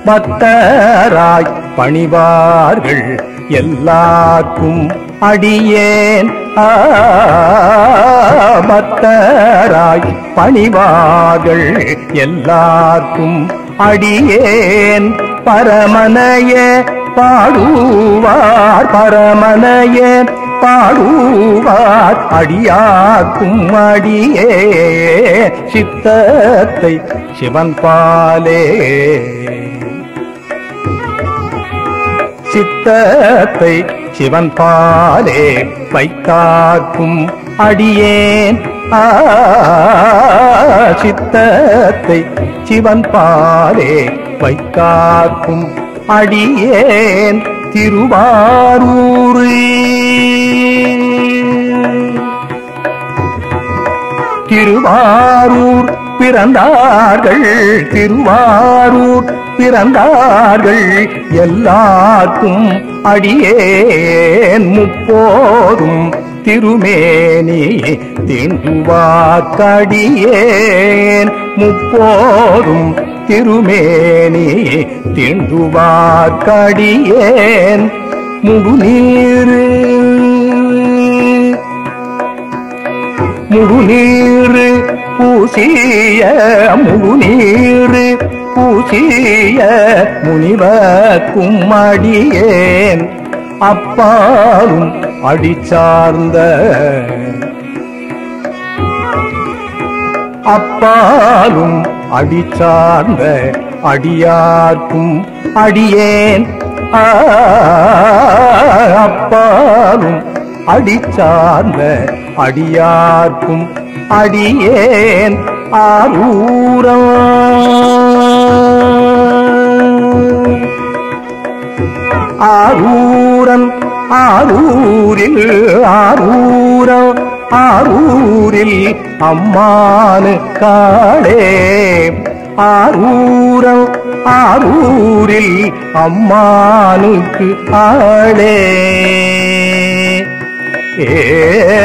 பக்தராய் பணிவார்கள் எல்லாருக்கும் அடியேன் ஆ, பக்தராய் பணிவார்கள் எல்லாருக்கும் அடியேன் பரமனைய பாடுவார் பரமனைய பாடுவார் அடியாக்கும் அடியே சித்தத்தை சிவன் பாலே சித்தத்தை சிவன் பாலே வைத்தாக்கும் அடியேன் ஆ, சித்தத்தை சிவன் பாலே வைத்தாக்கும் அடியேன் திருவாரூர் திருவாரூர் பிறந்தார்கள் திருவாரூர் பிறந்தார்கள் எல்லாருக்கும் அடியேன் முப்போதும் திருமேனி திண்டுவாக்கடியேன் முப்போதும் திருமேனி திண்டுவாக்கடியேன் முடுநீர் முழுநீர் பூசிய முழுநீர் பூசிய முனிவர்க்கும் அடியேன் அப்பாலும் அடிச்சார்ந்த அப்பாலும் அடிச்சார்ந்த அடியார்க்கும் அடியேன் ஆ, அப்பாலும் அடிச்சார்ந்த அடியார்க்கும் அடியேன் ஆரூரம் ஆரூரன் ஆரூரில் ஆரூரம் ஆரூரில் அம்மானு காளே ஆரூரம் ஆரூரில் அம்மானுக்கு ஆளே ஏ